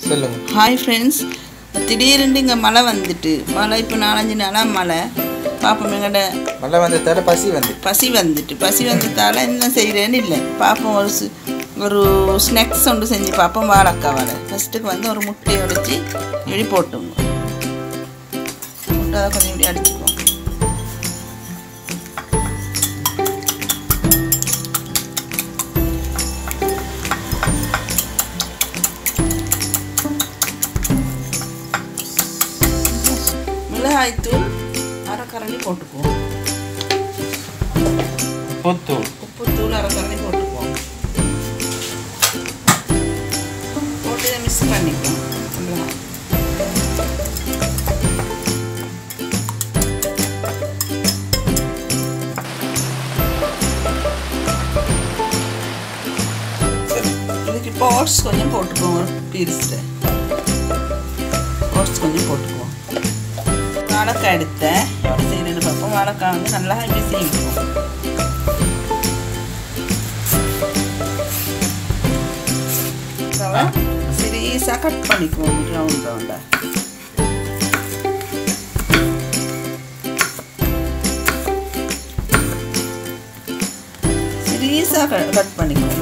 சொல்லுங்க hi friends திடீர்னு இங்கே மழை வந்துட்டு மழை இப்போ நாலஞ்சு நாளாக மழை பாப்போம் எங்கள்ட மழை வந்ததால பசி வந்து பசி வந்துட்டு பசி வந்ததால என்ன செய்கிறேன்னு இல்லை பாப்போம் ஒரு சி- ஒரு ஸ்நாக்ஸ் ஒன்று செஞ்சு பார்ப்போம் வாழைக்காய் வடை ஃபஸ்ட்டுக்கு வந்து ஒரு முட்டையை உடைச்சி இப்படி போட்டுங்க முட்டை அதை கொஞ்சம் இப்படி அடிச்சுக்குவோம் மிளகாய்த்தூள் அரை கரண்டி போட்டுக்குவோம் புத்தூள் உப்புத்தூள் அரை கரண்டி போட்டுக்குவோம் போட்டு இதை மிக்ஸ் பண்ணிக்குவோம் அவ்வளவுதான். சரி இதுக்கு இப்போ ஓட்ஸ் கொஞ்சம் போட்டுக்குவோம் ஒரு பீரிஸ்ட்டு ஓட்ஸ் கொஞ்சம் போட்டுக்குவோம் வாழைக்காய் எடுத்தேன் எப்படி செய்யறது பார்ப்போம் வாழைக்காய் வந்து நல்லா இப்படி செய்வோம் சிறீஸாக கட் பண்ணிக்குவோம் ரவுண்ட் ரவுண்டாக சிறீஸாக கட் பண்ணிக்குவோங்க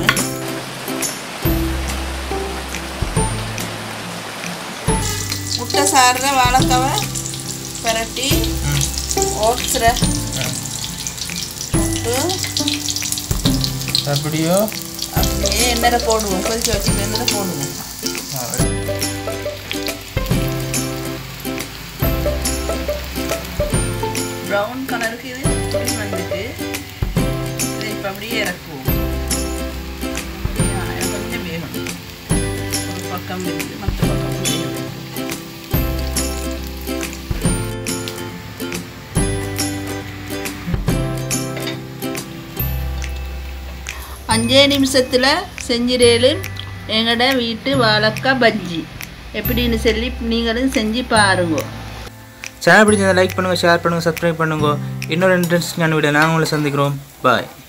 முட்டை சாறுற வாழைக்காவை பரட்டி ஓட்ஸில் போட்டு அப்படியோ அப்படியே எண்ணெயில் போடுவோம் கொதிக்க வச்சுட்டு எண்ணெயில் போடுவோம் ப்ரௌன் கலருக்கு இது இப்படி வந்துட்டு இதை இப்போ அப்படியே இறக்குவோம் அப்படியா, எனக்கு கொஞ்சம் வேகணும் ஒரு பக்கம் இருக்குது மற்ற பக்கம் வேகணும் அஞ்சே நிமிஷத்தில் செஞ்சிடலும் எங்களோட வீட்டு வாழைக்காய் பஜ்ஜி எப்படின்னு சொல்லி நீங்களும் செஞ்சு பாருங்க சேனல் பிடிச்சதை லைக் பண்ணுங்கள் ஷேர் பண்ணுங்கள் சப்ஸ்கிரைப் பண்ணுங்க இன்னொரு இன்ட்ரெஸ்டிங்கான வீடியோ நாங்கள் உங்களை சந்திக்கிறோம் பாய்